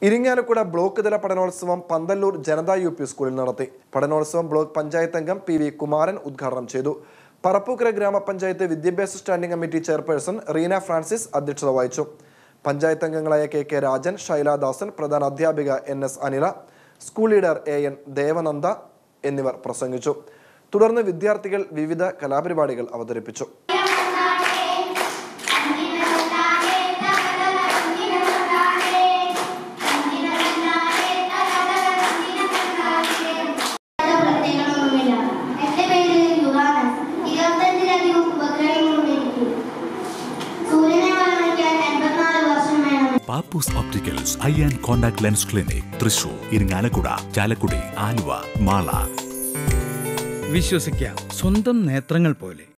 Irinjalakuda block തല പഠനോത്സവം Panthalloor Janatha U P സ്കൂളിൽ നടത്തി പഠനോത്സവം ബ്ലോക്ക് പഞ്ചായത്ത് അംഗം പി വി കുമാരൻ ഉദ്ഘാടനം ചെയ്തു പറപ്പൂക്കര ഗ്രാമപഞ്ചായത്ത് വിദ്യാഭ്യാസ standing committee chairperson Reena Francis അധ്യക്ഷത വഹിച്ചു പഞ്ചായത്ത് അംഗങ്ങളായ കെ കെ രാജൻ ശൈലാദാസൻ പ്രധാന അധ്യാപിക N S Anila school leader A N Devananda എന്നിവർ പ്രസംഗിച്ചു തുടർന്ന് വിദ്യാർത്ഥികൾ വിവിധ കലാപരിപാടികൾ അവതരിപ്പിച്ചു പ്രത്യേകതകളൊന്നുമില്ല എന്റെ പേര് യുവാനസ് ഇരുപത്തഞ്ചിലധികം ഉപഗ്രഹങ്ങളുണ്ട് എനിക്ക് സൂര്യനെ വളർന്നിക്കാൻ എൺപത്തിനാല് വർഷം വേണം Pappoos opticals eye and contact lens clinic Thrissur Irinjalakuda Chalakudy Aluva Mala വിശ്വസിക്കാം സ്വന്തം നേത്രങ്ങൾ പോലെ